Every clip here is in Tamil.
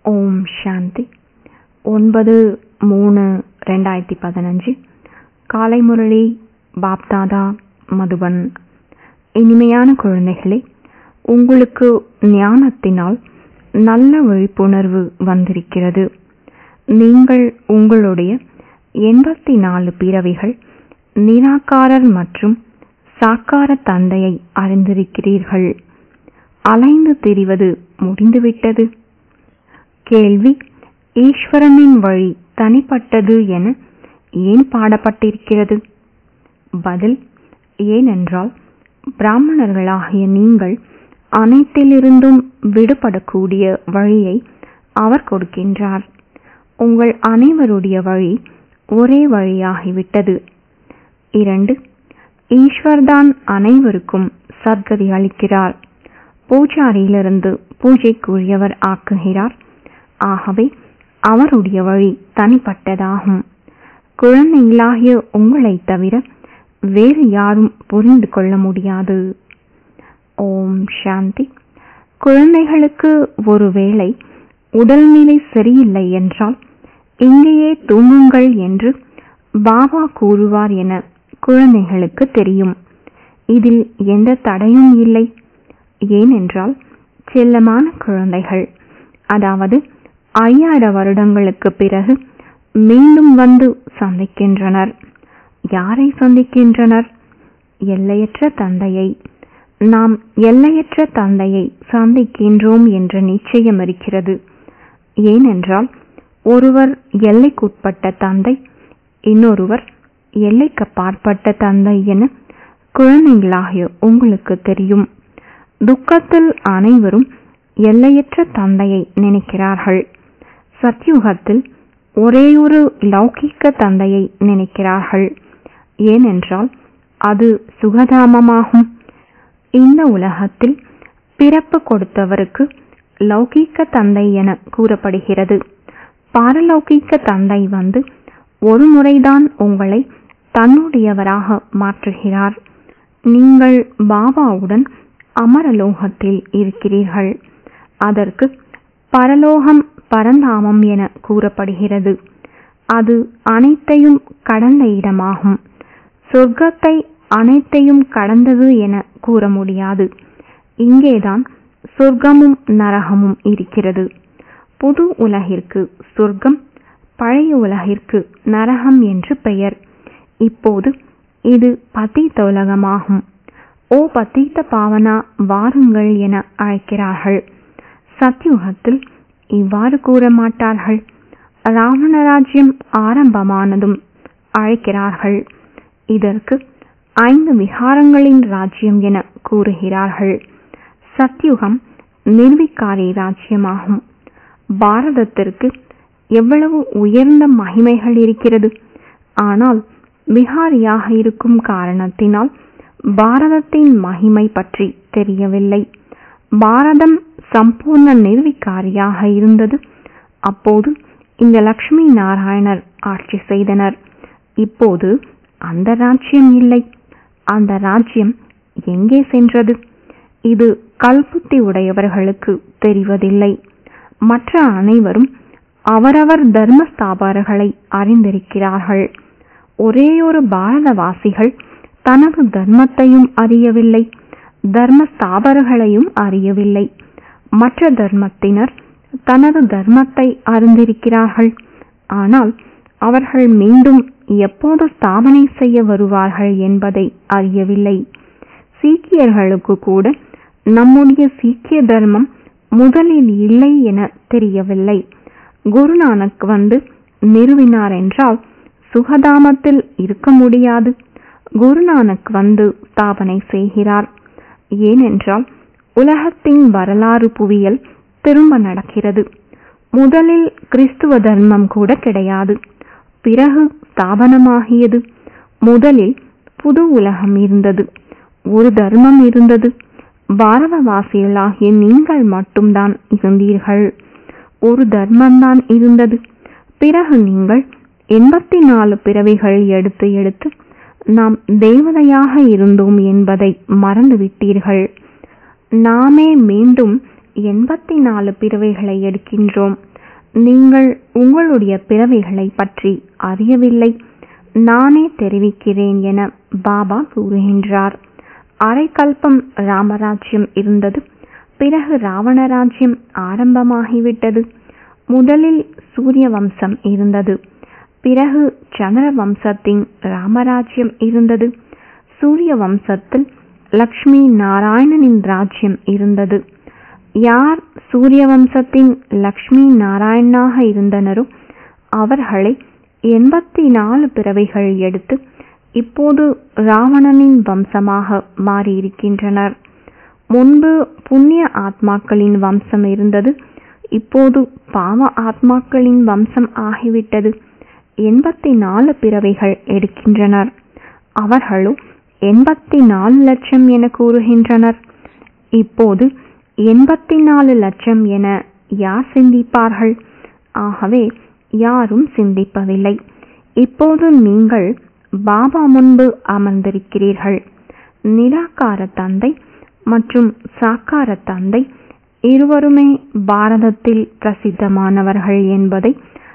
ஓம் சாந்தி ஒன்பது மூணு ரெண்டாயிரத்தி பதினஞ்சு காலை முரளி பாப்தாதா மதுபன் இனிமையான குழந்தைகளே உங்களுக்கு ஞானத்தினால் நல்ல விழிப்புணர்வு வந்திருக்கிறது நீங்கள் உங்களுடைய எண்பத்தி நாலு பிறவிகள் நிராகாரர் மற்றும் சாக்கார தந்தையை அறிந்திருக்கிறீர்கள் அலைந்து திரிவது முடிந்துவிட்டது கேள்வி ஈஸ்வரனின் வழி தனிப்பட்டது என ஏன் பாடப்பட்டிருக்கிறது பதில் ஏனென்றால் பிராமணர்களாகிய நீங்கள் அனைத்திலிருந்தும் விடுபடக்கூடிய வழியை அவர் கொடுக்கின்றார் உங்கள் அனைவருடைய வழி ஒரே வழியாகிவிட்டது இரண்டு ஈஸ்வர்தான் அனைவருக்கும் சத்கதி அளிக்கிறார் பூஜாரியிலிருந்து பூஜைக்குரியவர் ஆக்குகிறார் ஆகவே அவருடைய வழி தனிப்பட்டதாகும் குழந்தைகளாகிய உங்களைத் தவிர வேறு யாரும் புரிந்து கொள்ள முடியாது ஓம் சாந்தி குழந்தைகளுக்கு ஒருவேளை உடல்நிலை சரியில்லை என்றால் இங்கேயே தூங்குங்கள் என்று பாபா கூறுவார் என குழந்தைகளுக்கு தெரியும் இதில் எந்த தடையும் இல்லை ஏனென்றால் செல்லமான குழந்தைகள் அதாவது ஐயாயிரம் வருடங்களுக்கு பிறகு மீண்டும் வந்து சந்திக்கின்றனர் யாரை சந்திக்கின்றனர் எல்லையற்ற தந்தையை நாம் எல்லையற்ற தந்தையை சந்திக்கின்றோம் என்ற நிச்சயம் இருக்கிறது ஏனென்றால் ஒருவர் எல்லைக்குட்பட்ட தந்தை இன்னொருவர் எல்லைக்கு பாற்பட்ட தந்தை என குழந்தைகளாகிய உங்களுக்கு தெரியும் துக்கத்தில் அனைவரும் எல்லையற்ற தந்தையை நினைக்கிறார்கள் சத்யுகத்தில் ஒரேயொரு லௌகிக்க தந்தையை நினைக்கிறார்கள் ஏனென்றால் அது சுகதாமமாகும் இந்த உலகத்தில் பிறப்பு கொடுத்தவருக்கு லௌகிக்க தந்தை என கூறப்படுகிறது பாரலௌகிக்க தந்தை வந்து ஒரு முறைதான் உங்களை தன்னுடையவராக மாற்றுகிறார் நீங்கள் பாபாவுடன் அமரலோகத்தில் இருக்கிறீர்கள் அதற்கு பரலோகம் பரந்தாமம் என கூறப்படுகிறது அது அனைத்தையும் கடந்த இடமாகும் சொர்க்கத்தை அனைத்தையும் கடந்தது என கூற முடியாது இங்கேதான் சொர்க்கமும் நரகமும் இருக்கிறது புது உலகிற்கு சொர்க்கம் பழைய உலகிற்கு நரகம் என்று பெயர் இப்போது இது பத்தித்த உலகமாகும் ஓ பத்தித்த பாவனா வாருங்கள் என அழைக்கிறார்கள் சத்யுகத்தில் இவ்வாறு கூற மாட்டார்கள் ராவணராஜ்யம் ஆரம்பமானதும் அழைக்கிறார்கள் இதற்கு ஐந்து விகாரங்களின் ராஜ்யம் என கூறுகிறார்கள் சத்யுகம் நிர்விகாரி ராஜ்யமாகும் பாரதத்திற்கு எவ்வளவு உயர்ந்த மகிமைகள் இருக்கிறது ஆனால் விகாரியாக இருக்கும் காரணத்தினால் பாரதத்தின் மகிமை பற்றி தெரியவில்லை பாரதம் சம்பூர்ண நிர்விகாரியாக இருந்தது அப்போது இந்த லட்சுமி நாராயணர் ஆட்சி செய்தனர் இப்போது அந்த ராஜ்யம் இல்லை அந்த ராஜ்யம் எங்கே சென்றது இது கல்புத்தி உடையவர்களுக்கு தெரிவதில்லை மற்ற அனைவரும் அவரவர் தர்மஸ்தாபர்களை அறிந்திருக்கிறார்கள் ஒரேயொரு பாரதவாசிகள் தனது தர்மத்தையும் அறியவில்லை தர்மஸ்தாபர்களையும் அறியவில்லை மற்ற தர்மத்தினர் தனது தர்மத்தை அறிந்திருக்கிறார்கள் ஆனால் அவர்கள் மீண்டும் எப்போது ஸ்தாபனை செய்ய வருவார்கள் என்பதை அறியவில்லை சீக்கியர்களுக்கு கூட நம்முடைய சீக்கிய தர்மம் முதலில் இல்லை என தெரியவில்லை குருநானக் வந்து நிறுவினார் என்றால் சுகதாமத்தில் இருக்க முடியாது குருநானக் வந்து ஸ்தாபனை செய்கிறார் ஏனென்றால் உலகத்தின் வரலாறு புவியல் திரும்ப நடக்கிறது முதலில் கிறிஸ்துவ தர்மம் கூட கிடையாது பிறகு ஸ்தாபனமாகியது முதலில் புது உலகம் இருந்தது ஒரு தர்மம் இருந்தது பாரதவாசிகளாகிய நீங்கள் மட்டும்தான் இருந்தீர்கள் ஒரு தர்மம்தான் இருந்தது பிறகு நீங்கள் எண்பத்தி நாலு பிறவிகள் எடுத்து எடுத்து நாம் தேவதையாக இருந்தோம் என்பதை மறந்துவிட்டீர்கள் நாமே மீண்டும் எண்பத்தி நாலு பிறவைகளை எடுக்கின்றோம் நீங்கள் உங்களுடைய பிறவைகளை பற்றி அறியவில்லை நானே தெரிவிக்கிறேன் என பாபா கூறுகின்றார் அரைக்கல்பம் ராமராஜ்யம் இருந்தது பிறகு ராவணராஜ்யம் ஆரம்பமாகிவிட்டது முதலில் சூரிய வம்சம் இருந்தது பிறகு சந்திர வம்சத்தின் ராமராஜ்யம் இருந்தது சூரிய வம்சத்தில் லக்ஷ்மி நாராயணனின் ராஜ்யம் இருந்தது யார் சூரிய வம்சத்தின் லக்ஷ்மி நாராயணனாக இருந்தனரோ அவர்களை எண்பத்தி நாலு பிறவைகள் எடுத்து இப்போது ராவணனின் வம்சமாக மாறியிருக்கின்றனர் முன்பு புண்ணிய ஆத்மாக்களின் வம்சம் இருந்தது இப்போது பாவ ஆத்மாக்களின் வம்சம் ஆகிவிட்டது எண்பத்தி நாலு பிறவைகள் எடுக்கின்றனர் அவர்களோ எண்பத்தி நாலு லட்சம் என கூறுகின்றனர் இப்போது எண்பத்தி நாலு லட்சம் என யார் சிந்திப்பார்கள் ஆகவே யாரும் சிந்திப்பதில்லை இப்போது நீங்கள் பாபா முன்பு அமர்ந்திருக்கிறீர்கள் நிராகார தந்தை மற்றும் சாக்கார தந்தை இருவருமே பாரதத்தில் பிரசித்தமானவர்கள் என்பதை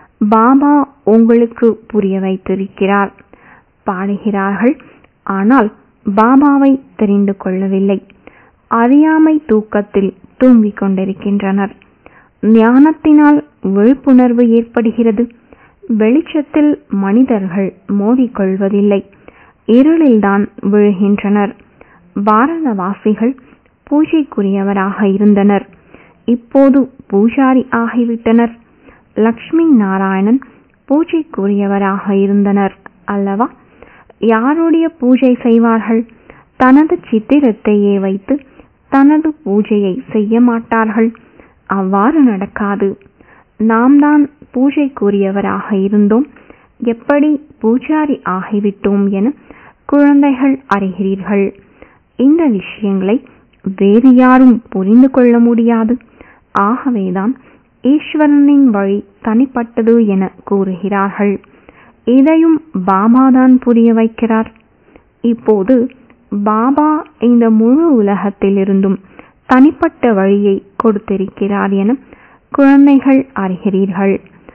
பாபா உங்களுக்கு புரிய வைத்திருக்கிறார் பாடுகிறார்கள் ஆனால் பாபாவை தெரிந்து கொள்ளவில்லை அறியாமை தூக்கத்தில் தூங்கிக் கொண்டிருக்கின்றனர் ஞானத்தினால் விழிப்புணர்வு ஏற்படுகிறது வெளிச்சத்தில் மனிதர்கள் மோதிக்கொள்வதில்லை இருளில்தான் விழுகின்றனர் பாரதவாசிகள் பூஜைக்குரியவராக இருந்தனர் இப்போது பூஜாரி ஆகிவிட்டனர் லக்ஷ்மி நாராயணன் பூஜைக்குரியவராக இருந்தனர் அல்லவா யாருடைய பூஜை செய்வார்கள் தனது சித்திரத்தையே வைத்து தனது பூஜையை செய்ய மாட்டார்கள் அவ்வாறு நடக்காது நாம் தான் பூஜைக்குரியவராக இருந்தோம் எப்படி பூஜாரி ஆகிவிட்டோம் என குழந்தைகள் அறிகிறீர்கள் இந்த விஷயங்களை வேறு யாரும் புரிந்து கொள்ள முடியாது ஆகவேதான் ஈஸ்வரனின் வழி தனிப்பட்டது என கூறுகிறார்கள் இதையும் பாபாதான் புரிய வைக்கிறார் இப்போது பாபா இந்த முழு உலகத்திலிருந்தும் தனிப்பட்ட வழியை கொடுத்திருக்கிறார் என குழந்தைகள் அறிகிறீர்கள்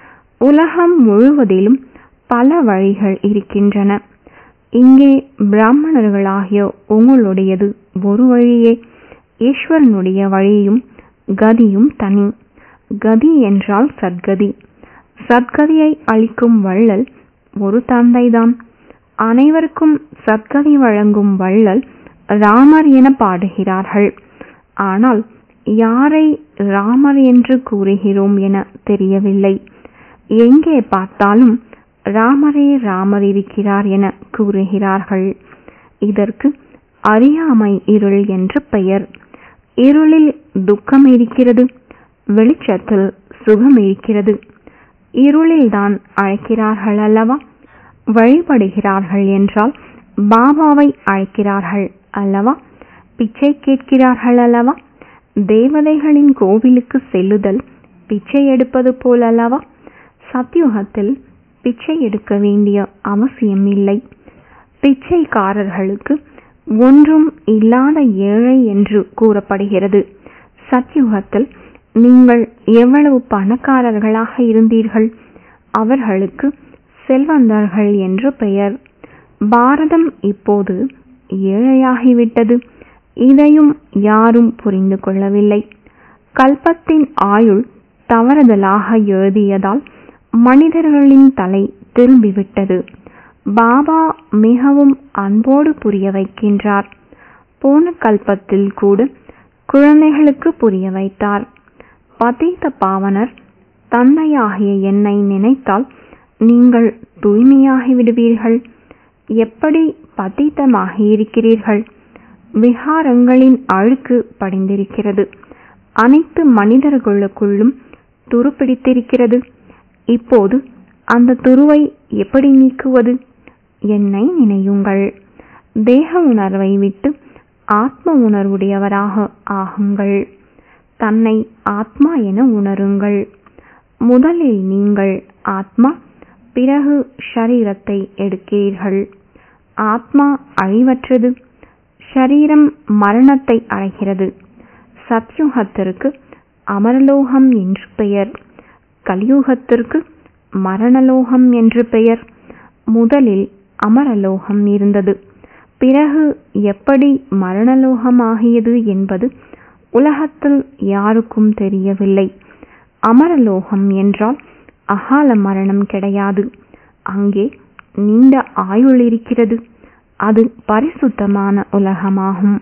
உலகம் முழுவதிலும் பல வழிகள் இருக்கின்றன இங்கே பிராமணர்களாகிய உங்களுடையது ஒரு வழியே ஈஸ்வரனுடைய வழியும் கதியும் தனி கதி என்றால் சத்கதி சத்கதியை அளிக்கும் வள்ளல் ஒரு தந்தைதான் அனைவருக்கும் சத்கதி வழங்கும் வள்ளல் ராமர் என பாடுகிறார்கள் ஆனால் யாரை ராமர் என்று கூறுகிறோம் என தெரியவில்லை எங்கே பார்த்தாலும் ராமரே ராமர் இருக்கிறார் என கூறுகிறார்கள் இதற்கு அறியாமை இருள் என்று பெயர் இருளில் துக்கம் இருக்கிறது வெளிச்சத்தில் சுகம் இருக்கிறது இருளில்தான் அழைக்கிறார்கள் அல்லவா வழிபடுகிறார்கள் என்றால் பாபாவை அழைக்கிறார்கள் அல்லவா பிச்சை கேட்கிறார்கள் அல்லவா தேவதைகளின் கோவிலுக்கு செல்லுதல் பிச்சை எடுப்பது போல் அல்லவா சத்யுகத்தில் பிச்சை எடுக்க வேண்டிய அவசியம் இல்லை பிச்சைக்காரர்களுக்கு ஒன்றும் இல்லாத ஏழை என்று கூறப்படுகிறது சத்யுகத்தில் நீங்கள் எவ்வளவு பணக்காரர்களாக இருந்தீர்கள் அவர்களுக்கு செல்வந்தர்கள் என்று பெயர் பாரதம் இப்போது ஏழையாகிவிட்டது இதையும் யாரும் புரிந்து கொள்ளவில்லை கல்பத்தின் ஆயுள் தவறுதலாக எழுதியதால் மனிதர்களின் தலை திரும்பிவிட்டது பாபா மிகவும் அன்போடு புரிய வைக்கின்றார் போன கல்பத்தில் கூட குழந்தைகளுக்கு புரிய வைத்தார் பதீத பாவனர் தந்தையாகிய என்னை நினைத்தால் நீங்கள் தூய்மையாகி விடுவீர்கள் எப்படி பதீதமாகி இருக்கிறீர்கள் விகாரங்களின் அழுக்கு படிந்திருக்கிறது அனைத்து மனிதர்களுக்குள்ளும் துரு பிடித்திருக்கிறது இப்போது அந்த துருவை எப்படி நீக்குவது என்னை நினையுங்கள் தேக உணர்வை விட்டு ஆத்ம உணர்வுடையவராக ஆகுங்கள் தன்னை ஆத்மா என உணருங்கள் முதலில் நீங்கள் ஆத்மா பிறகு ஷரீரத்தை எடுக்கிறீர்கள் ஆத்மா அழிவற்றது ஷரீரம் மரணத்தை அடைகிறது சத்யுகத்திற்கு அமரலோகம் என்று பெயர் கலியுகத்திற்கு மரணலோகம் என்று பெயர் முதலில் அமரலோகம் இருந்தது பிறகு எப்படி மரணலோகமாகியது என்பது உலகத்தில் யாருக்கும் தெரியவில்லை அமரலோகம் என்றால் அகால மரணம் கிடையாது அங்கே நீண்ட ஆயுள் இருக்கிறது அது பரிசுத்தமான உலகமாகும்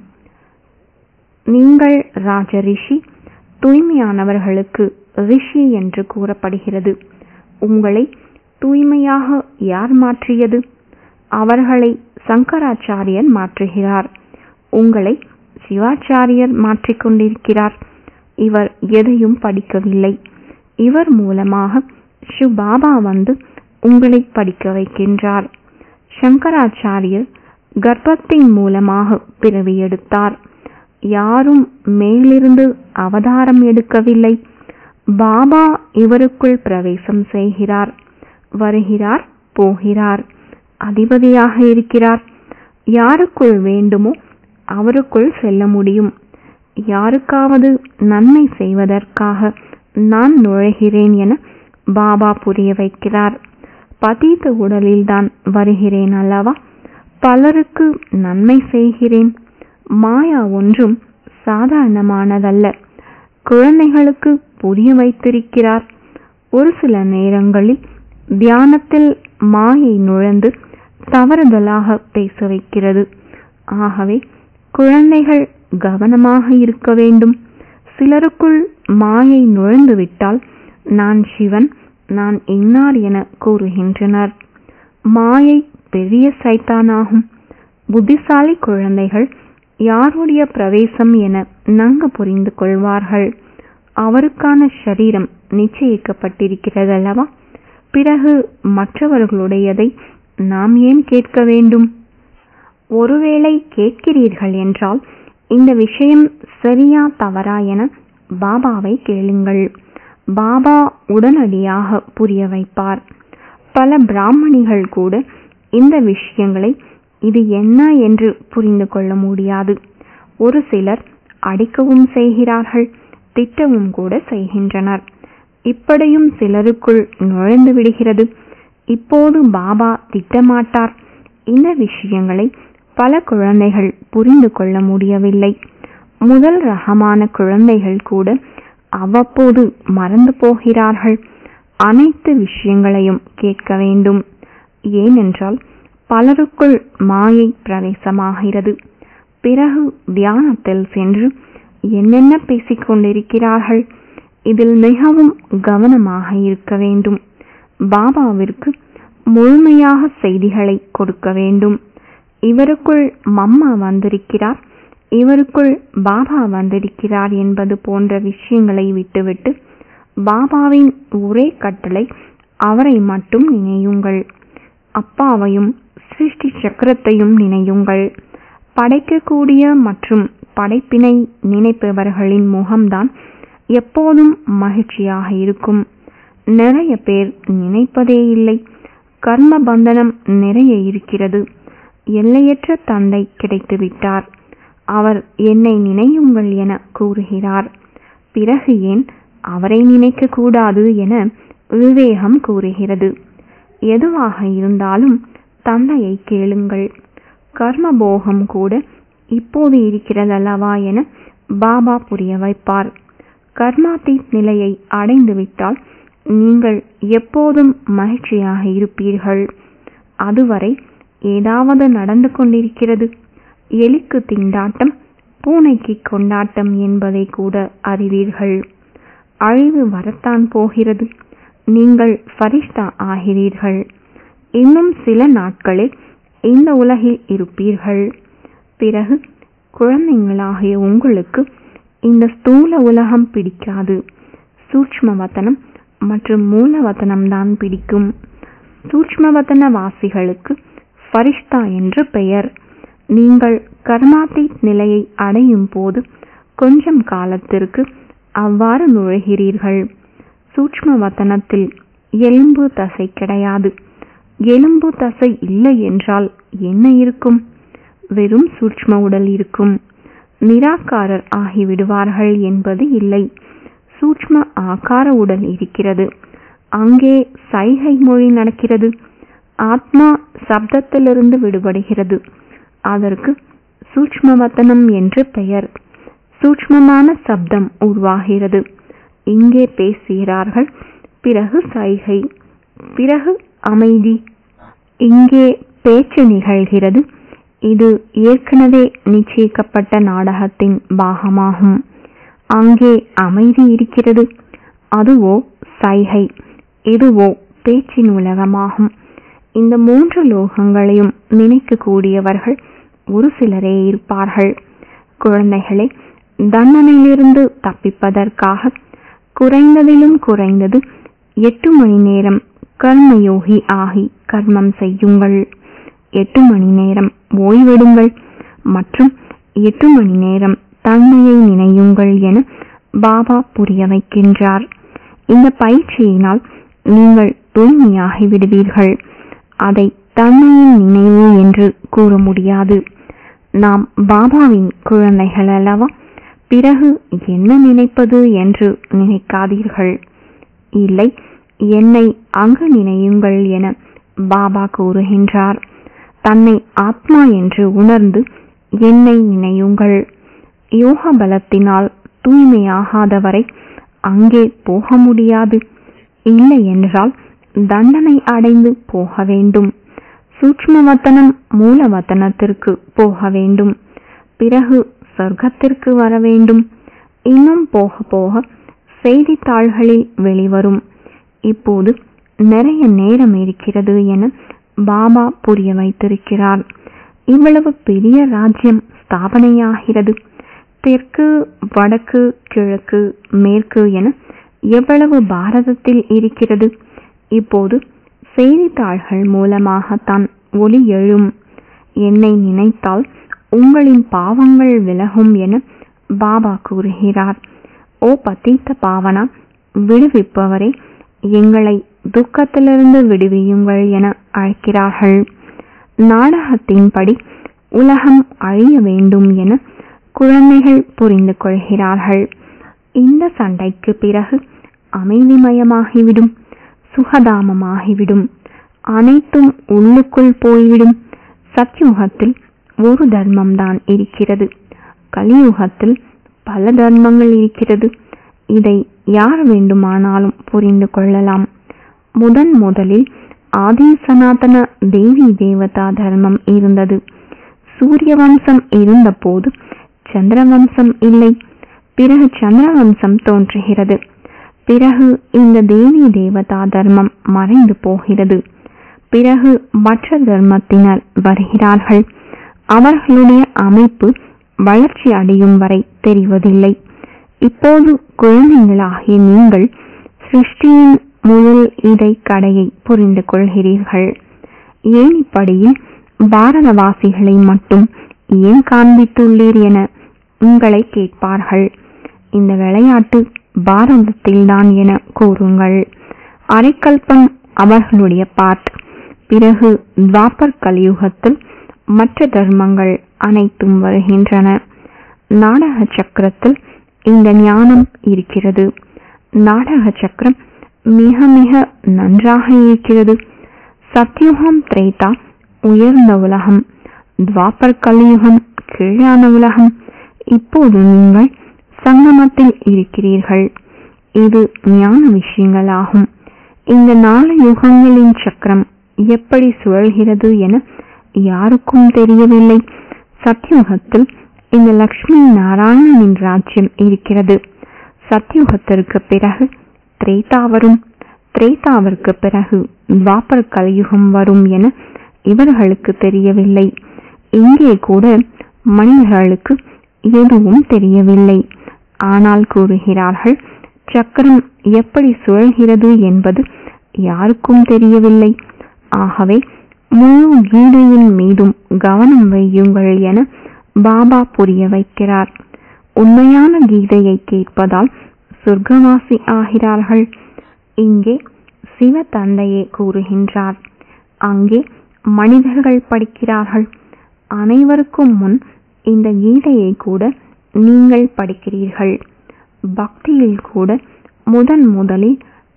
நீங்கள் ராஜ ரிஷி தூய்மையானவர்களுக்கு ரிஷி என்று கூறப்படுகிறது உங்களை தூய்மையாக யார் மாற்றியது அவர்களை சங்கராச்சாரியர் மாற்றுகிறார் உங்களை சிவாச்சாரியர் மாற்றிக்கொண்டிருக்கிறார் இவர் எதையும் படிக்கவில்லை இவர் மூலமாக சுபாபா வந்து உங்களை படிக்க வைக்கின்றார் சங்கராச்சாரியர் கர்ப்பத்தின் மூலமாக பிறவி எடுத்தார் யாரும் மேலிருந்து அவதாரம் எடுக்கவில்லை பாபா இவருக்குள் பிரவேசம் செய்கிறார் வருகிறார் போகிறார் அதிபதியாக இருக்கிறார் யாருக்குள் வேண்டுமோ அவருக்குள் செல்ல முடியும் யாருக்காவது நன்மை செய்வதற்காக நான் நுழைகிறேன் என பாபா புரிய வைக்கிறார் பதீத்த உடலில்தான் வருகிறேன் அல்லவா பலருக்கு நன்மை செய்கிறேன் மாயா ஒன்றும் சாதாரணமானதல்ல குழந்தைகளுக்கு புரிய வைத்திருக்கிறார் ஒரு சில நேரங்களில் தியானத்தில் மாயை நுழைந்து தவறுதலாக பேச வைக்கிறது ஆகவே குழந்தைகள் கவனமாக இருக்க வேண்டும் சிலருக்குள் மாயை நுழைந்து விட்டால் நான் சிவன் நான் இன்னார் என கூறுகின்றனர் மாயை பெரிய சைத்தானாகும் புத்திசாலி குழந்தைகள் யாருடைய பிரவேசம் என நன்கு புரிந்து கொள்வார்கள் அவருக்கான சரீரம் நிச்சயிக்கப்பட்டிருக்கிறதல்லவா பிறகு மற்றவர்களுடையதை நாம் ஏன் கேட்க வேண்டும் ஒருவேளை கேட்கிறீர்கள் என்றால் இந்த விஷயம் சரியா தவறா என பாபாவை கேளுங்கள் பாபா உடனடியாக புரிய வைப்பார் பல பிராமணிகள் கூட இந்த விஷயங்களை இது என்ன என்று புரிந்து கொள்ள முடியாது ஒரு சிலர் அடிக்கவும் செய்கிறார்கள் திட்டவும் கூட செய்கின்றனர் இப்படியும் சிலருக்குள் நுழைந்து விடுகிறது இப்போது பாபா திட்டமாட்டார் இந்த விஷயங்களை பல குழந்தைகள் புரிந்து கொள்ள முடியவில்லை முதல் ரகமான குழந்தைகள் கூட அவ்வப்போது மறந்து போகிறார்கள் அனைத்து விஷயங்களையும் கேட்க வேண்டும் ஏனென்றால் பலருக்குள் மாயை பிரவேசமாகிறது பிறகு தியானத்தில் சென்று என்னென்ன பேசிக் கொண்டிருக்கிறார்கள் இதில் மிகவும் கவனமாக இருக்க வேண்டும் பாபாவிற்கு முழுமையாக செய்திகளை கொடுக்க வேண்டும் இவருக்குள் மம்மா வந்திருக்கிறார் இவருக்குள் பாபா வந்திருக்கிறார் என்பது போன்ற விஷயங்களை விட்டுவிட்டு பாபாவின் ஒரே கட்டளை அவரை மட்டும் நினையுங்கள் அப்பாவையும் சிருஷ்டி சக்கரத்தையும் நினையுங்கள் படைக்கக்கூடிய மற்றும் படைப்பினை நினைப்பவர்களின் முகம்தான் எப்போதும் மகிழ்ச்சியாக இருக்கும் நிறைய பேர் நினைப்பதே இல்லை கர்ம பந்தனம் நிறைய இருக்கிறது எல்லையற்ற தந்தை கிடைத்துவிட்டார் அவர் என்னை நினையுங்கள் என கூறுகிறார் பிறகு ஏன் அவரை நினைக்க கூடாது என விவேகம் கூறுகிறது எதுவாக இருந்தாலும் தந்தையை கேளுங்கள் கர்மபோகம் கூட இப்போது இருக்கிறதல்லவா என பாபா புரிய வைப்பார் கர்மாத்தீத் நிலையை அடைந்துவிட்டால் நீங்கள் எப்போதும் மகிழ்ச்சியாக இருப்பீர்கள் அதுவரை ஏதாவது நடந்து கொண்டிருக்கிறது எலிக்கு திண்டாட்டம் பூனைக்கு கொண்டாட்டம் என்பதை கூட அறிவீர்கள் அழிவு வரத்தான் போகிறது நீங்கள் ஃபரிஷ்தா ஆகிறீர்கள் இன்னும் சில நாட்களில் இந்த உலகில் இருப்பீர்கள் பிறகு குழந்தைங்களாகிய உங்களுக்கு இந்த ஸ்தூல உலகம் பிடிக்காது சூட்ச்மவதனம் மற்றும் மூலவதனம் தான் பிடிக்கும் சூட்ச்மவதன வாசிகளுக்கு ஃபரிஷ்தா என்று பெயர் நீங்கள் கர்மாத்தீத் நிலையை அடையும் போது கொஞ்சம் காலத்திற்கு அவ்வாறு நுழைகிறீர்கள் சூட்ச்ம வத்தனத்தில் எலும்பு தசை கிடையாது எலும்பு தசை இல்லை என்றால் என்ன இருக்கும் வெறும் சூட்ச்ம உடல் இருக்கும் நிராகாரர் ஆகிவிடுவார்கள் என்பது இல்லை சூட்ச்ம ஆகார உடல் இருக்கிறது அங்கே சைகை மொழி நடக்கிறது ஆத்மா சப்தத்திலிருந்து விடுபடுகிறது அதற்கு சூட்ச்மவத்தனம் என்று பெயர் சூட்ச்மமான சப்தம் உருவாகிறது இங்கே பேசுகிறார்கள் பிறகு சைகை பிறகு அமைதி இங்கே பேச்சு நிகழ்கிறது இது ஏற்கனவே நிச்சயிக்கப்பட்ட நாடகத்தின் பாகமாகும் அங்கே அமைதி இருக்கிறது அதுவோ சைகை இதுவோ பேச்சின் உலகமாகும் இந்த மூன்று லோகங்களையும் நினைக்கக்கூடியவர்கள் ஒரு சிலரே இருப்பார்கள் குழந்தைகளை தண்டனையிலிருந்து தப்பிப்பதற்காக குறைந்ததிலும் குறைந்தது எட்டு மணி நேரம் கர்மயோகி ஆகி கர்மம் செய்யுங்கள் எட்டு மணி நேரம் ஓய்வெடுங்கள் மற்றும் எட்டு மணி நேரம் தன்மையை நினையுங்கள் என பாபா புரிய வைக்கின்றார் இந்த பயிற்சியினால் நீங்கள் தூய்மையாகி விடுவீர்கள் அதை தன்மையின் நினைவு என்று கூற முடியாது நாம் பாபாவின் குழந்தைகள் அல்லவா பிறகு என்ன நினைப்பது என்று நினைக்காதீர்கள் இல்லை என்னை அங்கு நினையுங்கள் என பாபா கூறுகின்றார் தன்னை ஆத்மா என்று உணர்ந்து என்னை நினையுங்கள் யோக பலத்தினால் தூய்மையாகாதவரை அங்கே போக முடியாது இல்லை என்றால் தண்டனை அடைந்து போக வேண்டும் சூட்ச்மவத்தனம் மூலவத்தனத்திற்கு போக வேண்டும் பிறகு சொர்க்கத்திற்கு வர வேண்டும் இன்னும் போக போக செய்தித்தாள்களில் வெளிவரும் இப்போது நிறைய நேரம் இருக்கிறது என பாபா புரிய வைத்திருக்கிறார் இவ்வளவு பெரிய ராஜ்யம் ஸ்தாபனையாகிறது தெற்கு வடக்கு கிழக்கு மேற்கு என எவ்வளவு பாரதத்தில் இருக்கிறது இப்போது செய்தித்தாள்கள் மூலமாகத்தான் ஒளி எழும் என்னை நினைத்தால் உங்களின் பாவங்கள் விலகும் என பாபா கூறுகிறார் ஓ பத்தீத்த பாவனா விடுவிப்பவரே எங்களை துக்கத்திலிருந்து விடுவியுங்கள் என அழைக்கிறார்கள் நாடகத்தின்படி உலகம் அழிய வேண்டும் என குழந்தைகள் புரிந்து கொள்கிறார்கள் இந்த சண்டைக்கு பிறகு அமைதிமயமாகிவிடும் சுகதாமமாகிவிடும் அனைத்தும் உள்ளுக்குள் போய்விடும் சத்யுகத்தில் ஒரு தர்மம்தான் இருக்கிறது கலியுகத்தில் பல தர்மங்கள் இருக்கிறது இதை யார் வேண்டுமானாலும் புரிந்து கொள்ளலாம் முதன் முதலில் ஆதி சனாதன தேவி தேவதா தர்மம் இருந்தது சூரிய வம்சம் இருந்தபோது சந்திரவம்சம் இல்லை பிறகு சந்திரவம்சம் தோன்றுகிறது பிறகு இந்த தேவி தேவதா தர்மம் மறைந்து போகிறது பிறகு மற்ற தர்மத்தினர் வருகிறார்கள் அவர்களுடைய அமைப்பு வளர்ச்சி அடையும் வரை தெரிவதில்லை இப்போது குழந்தைகளாகிய நீங்கள் சிருஷ்டியின் முதல் இடை கடையை புரிந்து கொள்கிறீர்கள் ஏனிப்படியில் பாரதவாசிகளை மட்டும் ஏன் காண்பித்துள்ளீர் என உங்களை கேட்பார்கள் இந்த விளையாட்டு பாரதத்தில்தான் என கூறுங்கள் அரைக்கல்பம் அவர்களுடைய பாட் பிறகு துவாபர் கலியுகத்தில் மற்ற தர்மங்கள் அனைத்தும் வருகின்றன நாடக சக்கரத்தில் இந்த ஞானம் இருக்கிறது நாடக சக்கரம் மிக மிக நன்றாக இருக்கிறது சத்யுகம் திரேதா உயர்ந்த உலகம் துவாபர் கலியுகம் கீழான உலகம் இப்போது நீங்கள் சங்கமத்தில் இருக்கிறீர்கள் இது ஞான விஷயங்களாகும் இந்த நாலு யுகங்களின் சக்கரம் எப்படி சுழல்கிறது என யாருக்கும் தெரியவில்லை சத்யுகத்தில் இந்த லக்ஷ்மி நாராயணனின் ராஜ்யம் இருக்கிறது சத்யுகத்திற்கு பிறகு திரேதா வரும் திரேதாவிற்கு பிறகு துவாபர் கலியுகம் வரும் என இவர்களுக்கு தெரியவில்லை இங்கே கூட மனிதர்களுக்கு எதுவும் தெரியவில்லை ஆனால் கூறுகிறார்கள் சக்கரம் எப்படி சுழல்கிறது என்பது யாருக்கும் தெரியவில்லை ஆகவே முழு கீதையின் மீதும் கவனம் வையுங்கள் என பாபா புரிய வைக்கிறார் உண்மையான கீதையை கேட்பதால் சொர்க்கவாசி ஆகிறார்கள் இங்கே சிவ தந்தையே கூறுகின்றார் அங்கே மனிதர்கள் படிக்கிறார்கள் அனைவருக்கும் முன் இந்த கீதையை கூட நீங்கள் படிக்கிறீர்கள் பக்தியில் கூட முதன் முதலில்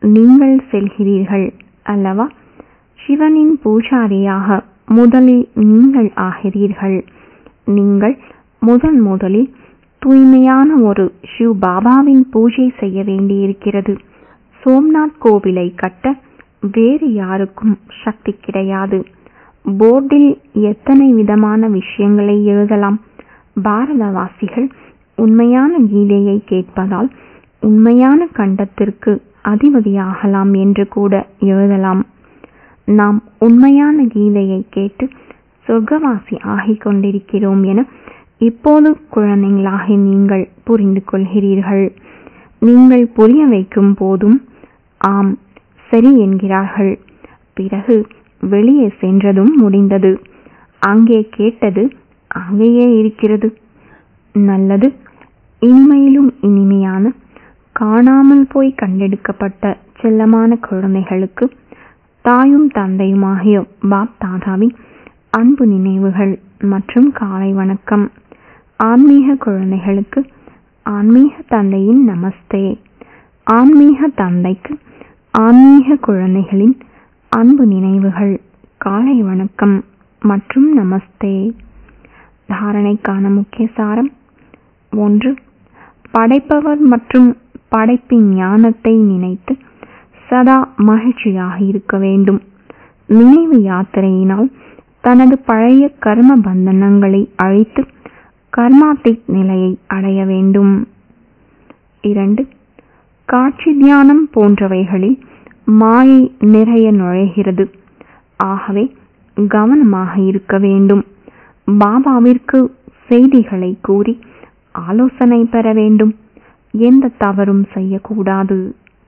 நீங்கள் செல்கிறீர்கள் அல்லவா சிவனின் பூஜாரியாக முதலில் நீங்கள் ஆகிறீர்கள் நீங்கள் முதன் முதலில் தூய்மையான ஒரு சிவ் பாபாவின் பூஜை செய்ய வேண்டியிருக்கிறது சோம்நாத் கோவிலை கட்ட வேறு யாருக்கும் சக்தி கிடையாது போர்டில் எத்தனை விதமான விஷயங்களை எழுதலாம் பாரதவாசிகள் உண்மையான கீதையை கேட்பதால் உண்மையான கண்டத்திற்கு அதிபதியாகலாம் என்று கூட எழுதலாம் நாம் உண்மையான கீதையை கேட்டு சொர்க்கவாசி ஆகிக் கொண்டிருக்கிறோம் என இப்போது குழந்தைகளாக நீங்கள் புரிந்து கொள்கிறீர்கள் நீங்கள் புரிய வைக்கும் போதும் ஆம் சரி என்கிறார்கள் பிறகு வெளியே சென்றதும் முடிந்தது அங்கே கேட்டது அங்கேயே இருக்கிறது நல்லது இனிமையிலும் இனிமையான காணாமல் போய் கண்டெடுக்கப்பட்ட செல்லமான குழந்தைகளுக்கு தாயும் தந்தையுமாகிய பாப் தாதாவின் அன்பு நினைவுகள் மற்றும் காலை வணக்கம் ஆன்மீக குழந்தைகளுக்கு ஆன்மீக தந்தையின் நமஸ்தே ஆன்மீக தந்தைக்கு ஆன்மீக குழந்தைகளின் அன்பு நினைவுகள் காலை வணக்கம் மற்றும் நமஸ்தே தாரணைக்கான முக்கிய சாரம் ஒன்று படைப்பவர் மற்றும் படைப்பின் ஞானத்தை நினைத்து சதா மகிழ்ச்சியாக இருக்க வேண்டும் நினைவு யாத்திரையினால் தனது பழைய கர்ம பந்தனங்களை அழித்து கர்மாத்திக் நிலையை அடைய வேண்டும் இரண்டு காட்சி தியானம் போன்றவைகளில் மாயை நிறைய நுழைகிறது ஆகவே கவனமாக இருக்க வேண்டும் பாபாவிற்கு செய்திகளை கூறி ஆலோசனை பெற வேண்டும் எந்த தவறும் செய்யக்கூடாது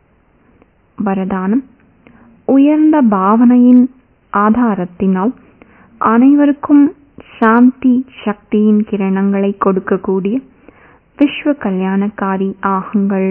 வரதானம் உயர்ந்த பாவனையின் ஆதாரத்தினால் அனைவருக்கும் சாந்தி சக்தியின் கிரணங்களை கொடுக்கக்கூடிய விஸ்வ கல்யாணக்காரி ஆகுங்கள்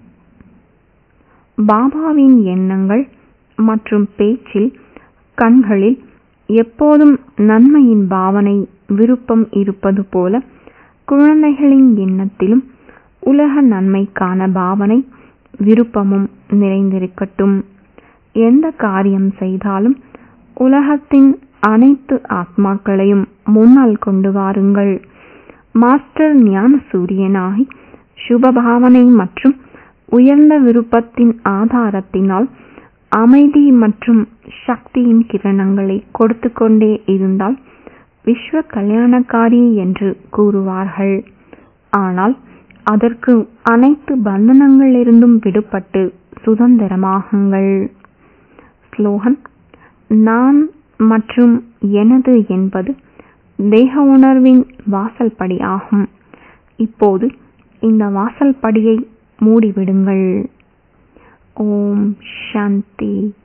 பாபாவின் எண்ணங்கள் மற்றும் பேச்சில் கண்களில் எப்போதும் நன்மையின் பாவனை விருப்பம் இருப்பது போல குழந்தைகளின் எண்ணத்திலும் உலக நன்மைக்கான பாவனை விருப்பமும் நிறைந்திருக்கட்டும் எந்த காரியம் செய்தாலும் உலகத்தின் அனைத்து ஆத்மாக்களையும் முன்னால் கொண்டு வாருங்கள் மாஸ்டர் ஞான சூரியனாகி சுபபாவனை மற்றும் உயர்ந்த விருப்பத்தின் ஆதாரத்தினால் அமைதி மற்றும் சக்தியின் கிரணங்களை கொடுத்து கொண்டே இருந்தால் விஸ்வ கல்யாணக்காரி என்று கூறுவார்கள் ஆனால் அதற்கு அனைத்து பந்தனங்களிலிருந்தும் விடுபட்டு சுதந்திரமாகுங்கள் ஸ்லோகன் நான் மற்றும் எனது என்பது தேக உணர்வின் வாசல் படி ஆகும் இப்போது இந்த வாசல் படியை மூடிவிடுங்கள் ஓம் சாந்தி